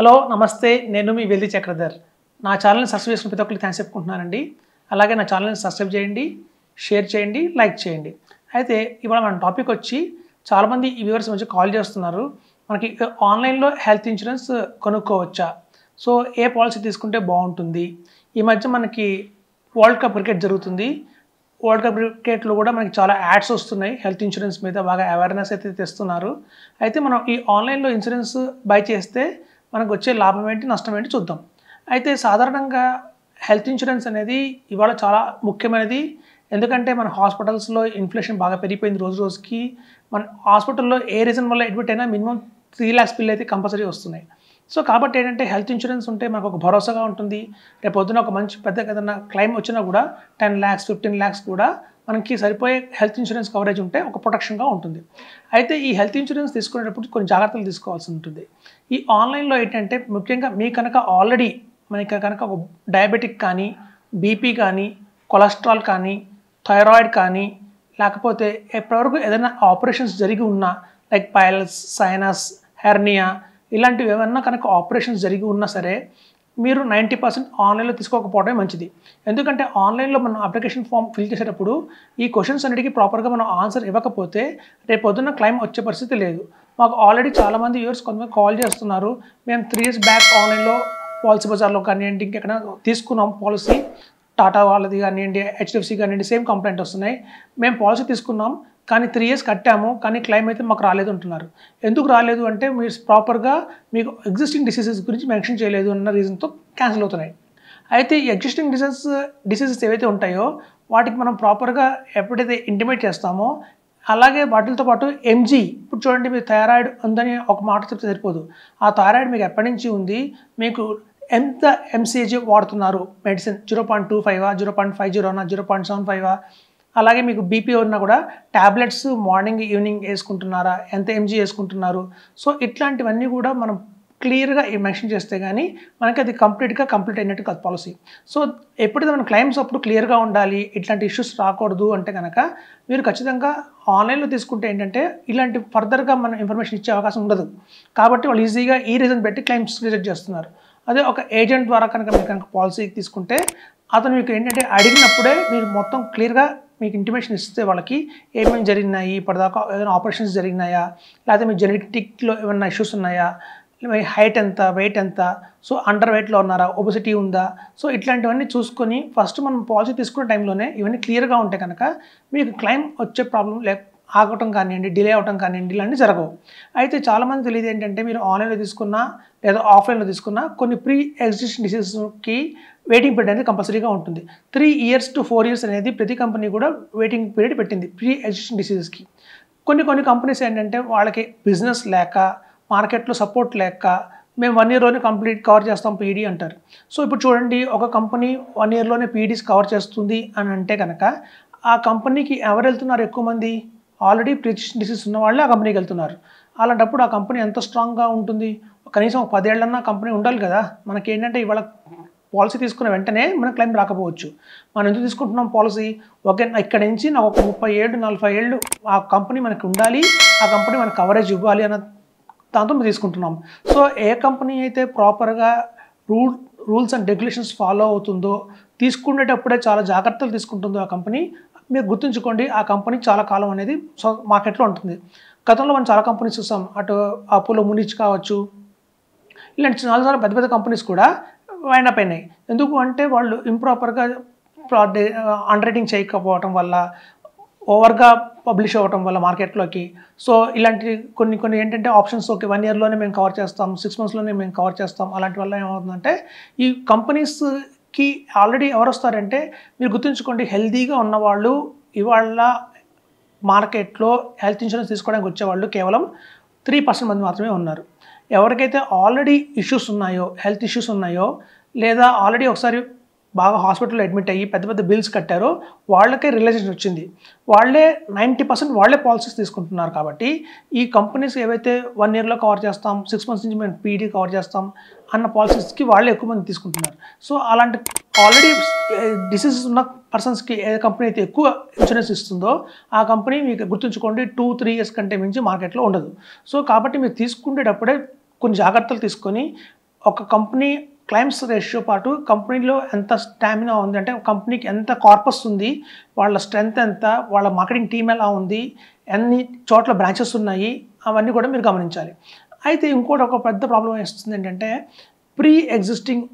hello నమస్తే నేను మీ వెల్ది చక్రధర్ నా ఛానల్ని సబ్స్క్రైబ్ చేసుకున్న ప్రతి ఒక్కరికి థ్యాంక్స్ చెప్పుకుంటున్నానండి అలాగే నా ఛానల్ని సబ్స్క్రైబ్ చేయండి షేర్ చేయండి లైక్ చేయండి అయితే ఇవాళ మన టాపిక్ వచ్చి చాలామంది ఈ వ్యూవర్స్ మధ్య కాల్ చేస్తున్నారు మనకి ఆన్లైన్లో హెల్త్ ఇన్సూరెన్స్ కొనుక్కోవచ్చా సో ఏ పాలసీ తీసుకుంటే బాగుంటుంది ఈ మధ్య మనకి వరల్డ్ కప్ క్రికెట్ జరుగుతుంది వరల్డ్ కప్ క్రికెట్లో కూడా మనకి చాలా యాడ్స్ వస్తున్నాయి హెల్త్ ఇన్సూరెన్స్ మీద బాగా అవేర్నెస్ అయితే తెస్తున్నారు అయితే మనం ఈ ఆన్లైన్లో ఇన్సూరెన్స్ బై చేస్తే మనకు వచ్చే లాభం ఏంటి నష్టం ఏంటి చూద్దాం అయితే సాధారణంగా హెల్త్ ఇన్సూరెన్స్ అనేది ఇవాళ చాలా ముఖ్యమైనది ఎందుకంటే మన హాస్పిటల్స్లో ఇన్ఫ్లేషన్ బాగా పెరిగిపోయింది రోజు రోజుకి మన హాస్పిటల్లో ఏ రీజన్ వల్ల అడ్మిట్ అయినా మినిమం త్రీ ల్యాక్స్ బిల్ అయితే కంపల్సరీ వస్తున్నాయి సో కాబట్టి ఏంటంటే హెల్త్ ఇన్సూరెన్స్ ఉంటే మనకు ఒక భరోసాగా ఉంటుంది రేపు పొద్దున ఒక మంచి పెద్ద ఏదైనా క్లైమ్ వచ్చినా కూడా టెన్ ల్యాక్స్ ఫిఫ్టీన్ ల్యాక్స్ కూడా మనకి సరిపోయే హెల్త్ ఇన్సూరెన్స్ కవరేజ్ ఉంటే ఒక ప్రొటెక్షన్గా ఉంటుంది అయితే ఈ హెల్త్ ఇన్సూరెన్స్ తీసుకునేటప్పుడు కొన్ని జాగ్రత్తలు తీసుకోవాల్సి ఉంటుంది ఈ ఆన్లైన్లో ఏంటంటే ముఖ్యంగా మీ కనుక ఆల్రెడీ మనకి కనుక ఒక డయాబెటిక్ కానీ బీపీ కానీ కొలెస్ట్రాల్ కానీ థైరాయిడ్ కానీ లేకపోతే ఎప్పటివరకు ఏదైనా ఆపరేషన్స్ జరిగి ఉన్నా లైక్ పైల్స్ సైనస్ హెర్నియా ఇలాంటివి ఏమన్నా కనుక ఆపరేషన్స్ జరిగి ఉన్నా సరే మీరు నైంటీ పర్సెంట్ ఆన్లైన్లో తీసుకోకపోవడమే మంచిది ఎందుకంటే ఆన్లైన్లో మనం అప్లికేషన్ ఫామ్ ఫిల్ చేసేటప్పుడు ఈ క్వశ్చన్స్ అన్నిటికీ ప్రాపర్గా మనం ఆన్సర్ ఇవ్వకపోతే రేపు పొద్దున్న క్లైమ్ వచ్చే పరిస్థితి లేదు మాకు ఆల్రెడీ చాలామంది వ్యూవర్స్ కొంతమంది కాల్ చేస్తున్నారు మేము త్రీ ఇయర్స్ బ్యాక్ ఆన్లైన్లో పాలసీ బజార్లో కానివ్వండి ఇంకెక్కడ తీసుకున్నాం పాలసీ టాటా వాళ్ళది కానివ్వండి హెచ్డిఎఫ్సి కానివ్వండి సేమ్ కంప్లైంట్ వస్తున్నాయి మేము పాలసీ తీసుకున్నాం కానీ త్రీ ఇయర్స్ కట్టాము కానీ క్లైమ్ అయితే మాకు రాలేదు అంటున్నారు ఎందుకు రాలేదు అంటే మీరు ప్రాపర్గా మీకు ఎగ్జిస్టింగ్ డిసీజెస్ గురించి మెన్షన్ చేయలేదు అన్న రీజన్తో క్యాన్సిల్ అవుతున్నాయి అయితే ఈ ఎగ్జిస్టింగ్ డిసీజెస్ డిసీజెస్ ఏవైతే ఉంటాయో వాటికి మనం ప్రాపర్గా ఎప్పుడైతే ఇంటిమేట్ చేస్తామో అలాగే వాటితో పాటు ఎంజీ ఇప్పుడు చూడండి మీరు థైరాయిడ్ ఉందని ఒక మాట చెప్తే సరిపోదు ఆ థైరాయిడ్ మీకు ఎప్పటి నుంచి ఉంది మీకు ఎంత ఎంసీజీ వాడుతున్నారు మెడిసిన్ జీరో పాయింట్ టూ ఫైవా జీరో పాయింట్ ఫైవ్ జీరోనా జీరో పాయింట్ సెవెన్ ఫైవా అలాగే మీకు బీపీ ఉన్నా కూడా ట్యాబ్లెట్స్ మార్నింగ్ ఈవినింగ్ వేసుకుంటున్నారా ఎంత ఎంజీ వేసుకుంటున్నారు సో ఇట్లాంటివన్నీ కూడా మనం క్లియర్గా మెన్షన్ చేస్తే కానీ మనకి అది కంప్లీట్గా కంప్లీట్ అయినట్టు కాదు పాలసీ సో ఎప్పుడైతే మన క్లైమ్స్ అప్పుడు క్లియర్గా ఉండాలి ఇట్లాంటి ఇష్యూస్ రాకూడదు అంటే కనుక మీరు ఖచ్చితంగా ఆన్లైన్లో తీసుకుంటే ఏంటంటే ఇలాంటి ఫర్దర్గా మన ఇన్ఫర్మేషన్ ఇచ్చే అవకాశం ఉండదు కాబట్టి వాళ్ళు ఈజీగా ఈ రీజన్ పెట్టి క్లైమ్స్ రిజెక్ట్ చేస్తున్నారు అదే ఒక ఏజెంట్ ద్వారా కనుక మీరు కనుక పాలసీ తీసుకుంటే అతను మీకు ఏంటంటే అడిగినప్పుడే మీరు మొత్తం క్లియర్గా మీకు ఇంటిమేషన్ ఇస్తే వాళ్ళకి ఏమేమి జరిగినాయి ఇప్పటిదాకా ఏదైనా ఆపరేషన్స్ జరిగినాయా లేకపోతే మీ జెనెటిక్లో ఏమైనా ఇష్యూస్ ఉన్నాయా మీ హైట్ ఎంత వెయిట్ ఎంత సో అండర్ వెయిట్లో ఉన్నారా ఒబిసిటీ ఉందా సో ఇట్లాంటివన్నీ చూసుకొని ఫస్ట్ మనం పాలసీ తీసుకునే టైంలోనే ఇవన్నీ క్లియర్గా ఉంటే కనుక మీకు క్లైమ్ వచ్చే ప్రాబ్లం లే ఆగటం కానివ్వండి డిలే అవటం కానివ్వండి ఇలాంటివి జరగవు అయితే చాలామంది తెలియదు ఏంటంటే మీరు ఆన్లైన్లో తీసుకున్నా లేదా ఆఫ్లైన్లో తీసుకున్నా కొన్ని ప్రీ ఎగ్జిస్టింగ్ డిసీజెస్కి వెయిటింగ్ పీరియడ్ అనేది కంపల్సరీగా ఉంటుంది three years to four years అనేది ప్రతి కంపెనీ కూడా వెయిటింగ్ పీరియడ్ పెట్టింది ప్రీ ఎగ్జిస్టింగ్ డిసీజెస్కి కొన్ని కొన్ని కంపెనీస్ ఏంటంటే వాళ్ళకి బిజినెస్ లేక మార్కెట్లో సపోర్ట్ లేక మేము వన్ ఇయర్లోనే కంప్లీట్ కవర్ చేస్తాం పీడీ అంటారు సో ఇప్పుడు చూడండి ఒక కంపెనీ వన్ ఇయర్లోనే పీడీస్ కవర్ చేస్తుంది అని అంటే కనుక ఆ కంపెనీకి ఎవరు వెళ్తున్నారు ఎక్కువ మంది ఆల్రెడీ ప్రిజిషన్ డిసీజ్ ఉన్న వాళ్ళే ఆ కంపెనీకి వెళ్తున్నారు అలాంటప్పుడు ఆ కంపెనీ ఎంత స్ట్రాంగ్గా ఉంటుంది కనీసం ఒక పదేళ్లన్నా కంపెనీ ఉండాలి కదా మనకి ఏంటంటే ఇవాళ పాలసీ తీసుకున్న వెంటనే మనకు క్లైమ్ రాకపోవచ్చు మనం ఎందుకు తీసుకుంటున్నాం పాలసీ ఓకే ఇక్కడ నుంచి నాకు ఒక ముప్పై ఏళ్ళు నలభై ఏళ్ళు ఆ కంపెనీ మనకు ఉండాలి ఆ కంపెనీ మనకు కవరేజ్ ఇవ్వాలి అన్న దాంతో మేము తీసుకుంటున్నాం సో ఏ కంపెనీ అయితే ప్రాపర్గా rule rules and regulations follow అవుతుందో తీసుకునేటప్పుడే చాలా జాగ్రత్తలు తీసుకుంటుందో ఆ కంపెనీ మీరు గుర్తుంచుకోండి ఆ కంపెనీ చాలా కాలం అనేది సో మార్కెట్లో ఉంటుంది గతంలో మనం చాలా కంపెనీస్ చూసాం అటు అపోలో మునిచ్ కావచ్చు ఇలాంటి చాలా చాలా పెద్ద పెద్ద కంపెనీస్ కూడా వైండ్ అప్ అయినాయి ఎందుకు అంటే వాళ్ళు ఇంప్రాపర్గా అండర్ రైటింగ్ చేయకపోవటం వల్ల ఓవర్గా పబ్లిష్ అవ్వటం వల్ల మార్కెట్లోకి సో ఇలాంటి కొన్ని కొన్ని ఏంటంటే ఆప్షన్స్ ఓకే వన్ ఇయర్లోనే మేము కవర్ చేస్తాం సిక్స్ మంత్స్లోనే మేము కవర్ చేస్తాం అలాంటి వల్ల ఏమవుతుందంటే ఈ కంపెనీస్కి ఆల్రెడీ ఎవరు వస్తారంటే మీరు గుర్తుంచుకోండి హెల్తీగా ఉన్నవాళ్ళు ఇవాళ మార్కెట్లో హెల్త్ ఇన్సూరెన్స్ తీసుకోవడానికి వచ్చేవాళ్ళు కేవలం త్రీ పర్సెంట్ మంది మాత్రమే ఉన్నారు ఎవరికైతే ఆల్రెడీ ఇష్యూస్ ఉన్నాయో హెల్త్ ఇష్యూస్ ఉన్నాయో లేదా ఆల్రెడీ ఒకసారి బాగా హాస్పిటల్లో అడ్మిట్ అయ్యి పెద్ద పెద్ద బిల్స్ కట్టారో వాళ్ళకే రిలేషన్ వచ్చింది వాళ్ళే నైంటీ పర్సెంట్ వాళ్ళే పాలసీస్ తీసుకుంటున్నారు కాబట్టి ఈ కంపెనీస్ ఏవైతే వన్ ఇయర్లో కవర్ చేస్తాం సిక్స్ మంత్స్ నుంచి మేము పీడీ కవర్ చేస్తాం అన్న పాలసీస్కి వాళ్ళే ఎక్కువ మంది తీసుకుంటున్నారు సో అలాంటి ఆల్రెడీ డిసీజెస్ ఉన్న పర్సన్స్కి ఏ కంపెనీ అయితే ఎక్కువ ఇన్సూరెన్స్ ఇస్తుందో ఆ కంపెనీ మీకు గుర్తుంచుకోండి టూ త్రీ ఇయర్స్ కంటే మించి మార్కెట్లో ఉండదు సో కాబట్టి మీరు తీసుకునేటప్పుడే కొన్ని జాగ్రత్తలు తీసుకొని ఒక కంపెనీ క్లైమ్స్ రేషియో పాటు కంపెనీలో ఎంత స్టామినా ఉంది అంటే కంపెనీకి ఎంత కార్పస్ ఉంది వాళ్ళ స్ట్రెంగ్త్ ఎంత వాళ్ళ మార్కెటింగ్ టీమ్ ఎలా ఉంది ఎన్ని చోట్ల బ్రాంచెస్ ఉన్నాయి అవన్నీ కూడా మీరు గమనించాలి అయితే ఇంకోటి ఒక పెద్ద ప్రాబ్లం వస్తుంది ఏంటంటే pre existing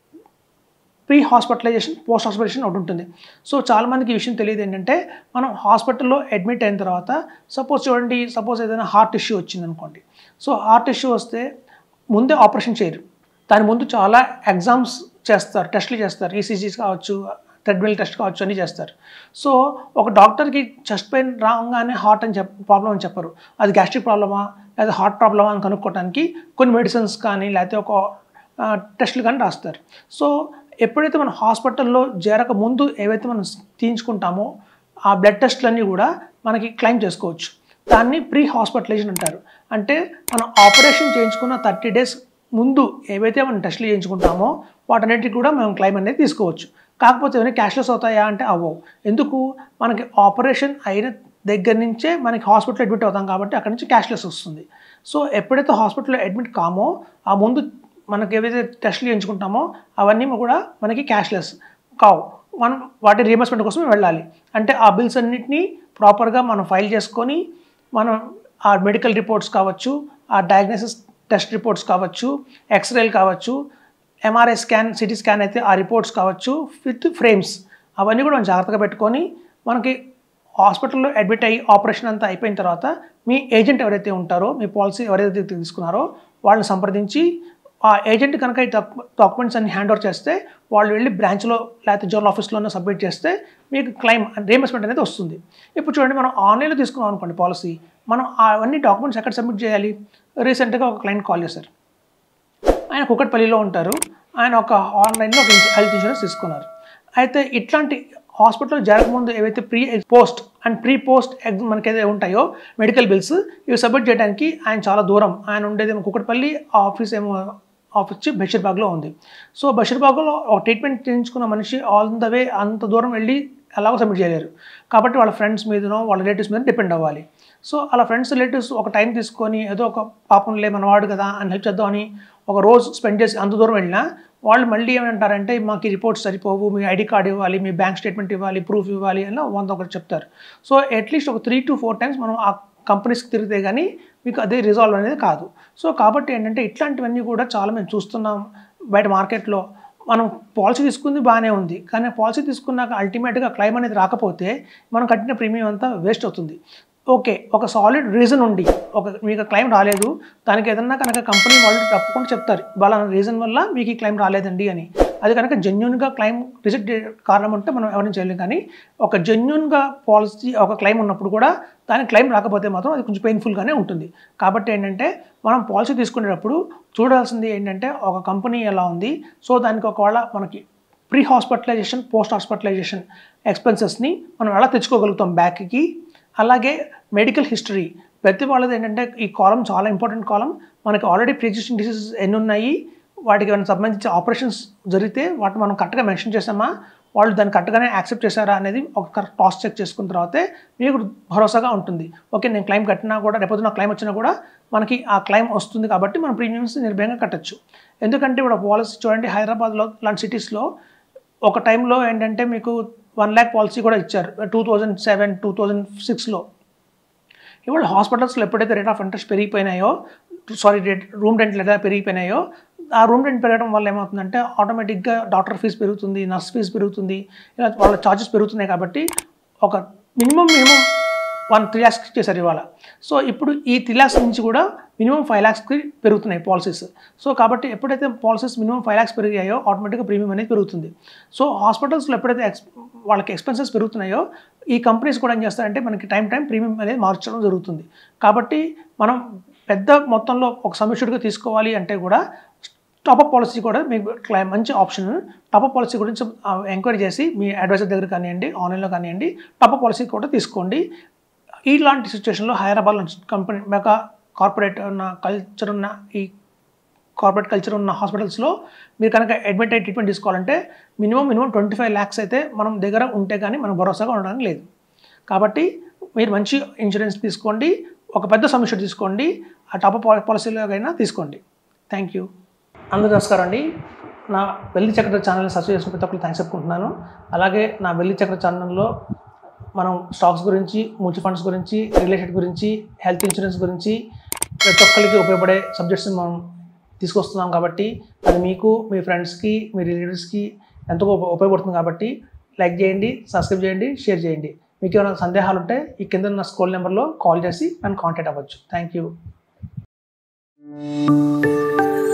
pre hospitalization post hospitalization ఒకటి ఉంటుంది సో చాలామందికి ఈ విషయం తెలియదు ఏంటంటే మనం హాస్పిటల్లో అడ్మిట్ అయిన తర్వాత సపోజ్ చూడండి సపోజ్ ఏదైనా హార్ట్ ఇష్యూ వచ్చింది అనుకోండి సో హార్ట్ ఇష్యూ వస్తే ముందే ఆపరేషన్ చేయరు దాని ముందు చాలా ఎగ్జామ్స్ చేస్తారు టెస్టులు చేస్తారు ఈసీజీస్ కావచ్చు థ్రెడ్మిల్ టెస్ట్ కావచ్చు అన్నీ చేస్తారు సో ఒక డాక్టర్కి చెస్ట్ పెయిన్ రాగానే హార్ట్ అని చెప్ ప్రాబ్లం అని చెప్పరు అది గ్యాస్ట్రిక్ ప్రాబ్లమా లేదా హార్ట్ ప్రాబ్లమా అని కనుక్కోవడానికి కొన్ని మెడిసిన్స్ కానీ లేకపోతే ఒక టెస్టులు కానీ రాస్తారు సో ఎప్పుడైతే మనం హాస్పిటల్లో చేరక ముందు ఏవైతే మనం తీయించుకుంటామో ఆ బ్లడ్ టెస్ట్లన్నీ కూడా మనకి క్లెయిమ్ చేసుకోవచ్చు దాన్ని ప్రీ హాస్పిటలైజేషన్ అంటారు అంటే మనం ఆపరేషన్ చేయించుకున్న థర్టీ డేస్ ముందు ఏవైతే మనం టెస్టులు చేయించుకుంటామో వాటన్నిటికి కూడా మనం క్లెయిమ్ అనేది తీసుకోవచ్చు కాకపోతే ఏమైనా క్యాష్లెస్ అవుతాయా అంటే అవ్వవు ఎందుకు మనకి ఆపరేషన్ అయిన దగ్గర నుంచే మనకి హాస్పిటల్ అడ్మిట్ అవుతాం కాబట్టి అక్కడ నుంచి క్యాష్లెస్ వస్తుంది సో ఎప్పుడైతే హాస్పిటల్లో అడ్మిట్ కామో ఆ ముందు మనకి ఏవైతే టెస్టులు చేయించుకుంటామో అవన్నీ కూడా మనకి క్యాష్లెస్ కావు మనం వాటి రీఎంబర్స్మెంట్ కోసం వెళ్ళాలి అంటే ఆ బిల్స్ అన్నింటినీ ప్రాపర్గా మనం ఫైల్ చేసుకొని మనం ఆ మెడికల్ రిపోర్ట్స్ కావచ్చు ఆ డయాగ్నోసిస్ టెస్ట్ రిపోర్ట్స్ కావచ్చు ఎక్స్రేలు కావచ్చు ఎంఆర్ఐ స్కాన్ సిటీ స్కాన్ అయితే ఆ రిపోర్ట్స్ కావచ్చు విత్ ఫ్రేమ్స్ అవన్నీ కూడా మనం జాగ్రత్తగా పెట్టుకొని మనకి హాస్పిటల్లో అడ్మిట్ అయ్యి ఆపరేషన్ అంతా అయిపోయిన తర్వాత మీ ఏజెంట్ ఎవరైతే ఉంటారో మీ పాలసీ ఎవరైతే తీసుకున్నారో వాళ్ళని సంప్రదించి ఆ ఏజెంట్ కనుక ఈ డాక్యుమెంట్స్ అన్ని హ్యాండ్ ఓవర్ చేస్తే వాళ్ళు వెళ్ళి బ్రాంచ్లో లేకపోతే జోనల్ ఆఫీస్లోనే సబ్మిట్ చేస్తే మీకు క్లైమ్ రీఎంబర్స్మెంట్ అనేది వస్తుంది ఇప్పుడు చూడండి మనం ఆన్లైన్లో తీసుకున్నాం అనుకోండి పాలసీ మనం అవన్నీ డాక్యుమెంట్స్ ఎక్కడ సబ్మిట్ చేయాలి రీసెంట్గా ఒక క్లయింట్ కాల్ చేశారు ఆయన కుక్కట్పల్లిలో ఉంటారు ఆయన ఒక ఆన్లైన్లో ఒక హెల్త్ ఇన్సూరెన్స్ తీసుకున్నారు అయితే ఇట్లాంటి హాస్పిటల్ జరగకముందు ఏవైతే pre post and pre post ఎగ్ మనకి ఏదైతే ఉంటాయో మెడికల్ బిల్స్ ఇవి సబ్మిట్ చేయడానికి ఆయన చాలా దూరం ఆయన ఉండేది ఏమో కుక్కట్పల్లి ఆ ఆఫీస్ ఏమో ఆఫీస్ వచ్చి బషీర్బాగ్లో ఉంది సో బషీర్బాగ్లో ఒక ట్రీట్మెంట్ చేయించుకున్న మనిషి ఆల్ ద వే అంత దూరం వెళ్ళి ఎలాగో సబ్మిట్ చేయలేరు కాబట్టి వాళ్ళ ఫ్రెండ్స్ మీదనో వాళ్ళ రిలేటివ్స్ మీద డిపెండ్ అవ్వాలి సో అలా ఫ్రెండ్స్ రిలేటివ్స్ ఒక టైం తీసుకొని ఏదో ఒక పాపంలే మనవాడు కదా అని హెల్ప్ చేద్దామని ఒక రోజు స్పెండ్ చేసి అంత దూరం వెళ్ళినా వాళ్ళు మళ్ళీ ఏమంటారంటే మాకు ఈ రిపోర్ట్స్ సరిపోవు మీ ఐడి కార్డ్ ఇవ్వాలి మీ బ్యాంక్ స్టేట్మెంట్ ఇవ్వాలి ప్రూఫ్ ఇవ్వాలి అని వంద ఒకటి చెప్తారు సో అట్లీస్ట్ ఒక త్రీ టు ఫోర్ టైమ్స్ మనం ఆ కంపెనీస్కి తిరిగితే కానీ మీకు అదే రిజాల్వ్ అనేది కాదు సో కాబట్టి ఏంటంటే ఇట్లాంటివన్నీ కూడా చాలా మేము చూస్తున్నాం బయట మార్కెట్లో మనం పాలసీ తీసుకుంది బాగానే ఉంది కానీ పాలసీ తీసుకున్నాక అల్టిమేట్గా క్లైమ్ అనేది రాకపోతే మనం కట్టిన ప్రీమియం అంతా వేస్ట్ అవుతుంది ఓకే ఒక సాలిడ్ రీజన్ ఉండి ఒక మీకు క్లైమ్ రాలేదు దానికి ఏదన్నా కనుక కంపెనీ వాళ్ళు తప్పకుండా చెప్తారు బలానా రీజన్ వల్ల మీకు ఈ క్లైమ్ రాలేదండి అని అది కనుక జెన్యున్గా క్లైమ్ రిజెక్ట్ కారణం ఉంటే మనం ఎవరిని చేయలేం కానీ ఒక జెన్యున్గా పాలసీ ఒక క్లైమ్ ఉన్నప్పుడు కూడా దానికి క్లైమ్ రాకపోతే మాత్రం అది కొంచెం పెయిన్ఫుల్గానే ఉంటుంది కాబట్టి ఏంటంటే మనం పాలసీ తీసుకునేటప్పుడు చూడాల్సింది ఏంటంటే ఒక కంపెనీ ఎలా ఉంది సో దానికి ఒకవేళ మనకి ప్రీ హాస్పిటలైజేషన్ పోస్ట్ హాస్పిటలైజేషన్ ఎక్స్పెన్సెస్ని మనం ఎలా తెచ్చుకోగలుగుతాం బ్యాక్కి అలాగే మెడికల్ హిస్టరీ ప్రతి వాళ్ళది ఏంటంటే ఈ కాలం చాలా ఇంపార్టెంట్ కాలం మనకి ఆల్రెడీ ప్రీ ఎగ్జిస్టింగ్ డిసీజెస్ ఎన్ని ఉన్నాయి వాటికి ఏమైనా సంబంధించి ఆపరేషన్స్ జరిగితే వాటిని మనం కరెక్ట్గా మెన్షన్ చేసామా వాళ్ళు దాన్ని కరెక్ట్గానే యాక్సెప్ట్ చేశారా అనేది ఒక కరెక్ట్ కాస్ట్ చెక్ చేసుకున్న తర్వాతే మీకు భరోసాగా ఉంటుంది ఓకే నేను క్లైమ్ కట్టినా కూడా రేపొద్దు నా క్లైమ్ వచ్చినా కూడా మనకి ఆ క్లైమ్ వస్తుంది కాబట్టి మన ప్రీమియమ్స్ నిర్భయంగా కట్టచ్చు ఎందుకంటే ఇప్పుడు పాలసీ చూడండి హైదరాబాద్లో లాంటి సిటీస్లో ఒక టైంలో ఏంటంటే మీకు వన్ ల్యాక్ పాలసీ కూడా ఇచ్చారు two thousand seven two thousand సిక్స్లో ఇవాళ హాస్పిటల్స్లో ఎప్పుడైతే రేట్ ఆఫ్ ఇంట్రెస్ట్ పెరిగిపోయినాయో సారీ రేట్ రూమ్ రెంట్లు ఎలా పెరిగిపోయినాయో ఆ రూమ్ రెంట్ పెరగడం వల్ల ఏమవుతుందంటే ఆటోమేటిక్గా డాక్టర్ ఫీజు పెరుగుతుంది నర్స్ ఫీజు పెరుగుతుంది ఇలా వాళ్ళ ఛార్జెస్ పెరుగుతున్నాయి కాబట్టి ఒక మినిమం మినిమం వన్ త్రీ ల్యాక్స్కి చేశారు ఇవాళ సో ఇప్పుడు ఈ త్రీ ల్యాక్స్ నుంచి కూడా మినిమం ఫైవ్ ల్యాక్స్కి పెరుగుతున్నాయి పాలసీస్ సో కాబట్టి ఎప్పుడైతే పాలసీస్ మినిమం ఫైవ్ ల్యాక్స్ పెరిగాయో ఆటోమేటిక్గా ప్రీమియం అనేది పెరుగుతుంది సో హాస్పిటల్స్లో ఎప్పుడైతే ఎక్స్ వాళ్ళకి ఎక్స్పెన్సెస్ పెరుగుతున్నాయో ఈ కంపెనీస్ కూడా ఏం చేస్తారంటే మనకి టైం టైం ప్రీమియం అనేది మార్చడం జరుగుతుంది కాబట్టి మనం పెద్ద మొత్తంలో ఒక సమిష్యుడిగా తీసుకోవాలి అంటే కూడా టాపప్ పాలసీ కూడా మీకు క్లై మంచి ఆప్షన్ టాపప్ పాలసీ గురించి ఎంక్వైరీ చేసి మీ అడ్వైజర్ దగ్గర కానివ్వండి ఆన్లైన్లో కానివ్వండి టాపప్ పాలసీ కూడా తీసుకోండి ఇలాంటి సిచ్యువేషన్లో హైదరాబాద్లో కంపెనీ మెగా కార్పొరేట్ ఉన్న కల్చర్ ఉన్న ఈ కార్పొరేట్ కల్చర్ ఉన్న హాస్పిటల్స్లో మీరు కనుక అడ్మిట్ అయ్యి ట్రీట్మెంట్ తీసుకోవాలంటే minimum minimum twenty five lakhs అయితే మనం దగ్గర ఉంటే కానీ మనం భరోసాగా ఉండడానికి లేదు కాబట్టి మీరు మంచి ఇన్సూరెన్స్ తీసుకోండి ఒక పెద్ద సమస్య తీసుకోండి ఆ టాప్ పాలసీలో అయినా తీసుకోండి థ్యాంక్ యూ అందరూ నమస్కారం అండి నా వెల్లి చక్ర ఛానల్ని సబ్స్క్రైబ్ చేసిన ప్రతి ఒక్కరు థ్యాంక్స్ చెప్పుకుంటున్నాను అలాగే నా వెల్లి చక్ర ఛానల్లో మనం స్టాక్స్ గురించి మ్యూచువల్ ఫండ్స్ గురించి రియల్ ఎస్టేట్ గురించి హెల్త్ ఇన్సూరెన్స్ గురించి ప్రతి ఒక్కరికి ఉపయోగపడే సబ్జెక్ట్స్ని మనం తీసుకొస్తున్నాం కాబట్టి అది మీకు మీ ఫ్రెండ్స్కి మీ రిలేటివ్స్కి ఎంతో ఉప- ఉపయోగపడుతుంది కాబట్టి లైక్ చేయండి సబ్స్క్రైబ్ చేయండి షేర్ చేయండి మీకు ఏమైనా సందేహాలు ఉంటే ఈ కింద ఉన్న స్కూల్ నెంబర్లో కాల్ చేసి నన్ను కాంటాక్ట్ అవ్వచ్చు థ్యాంక్ యూ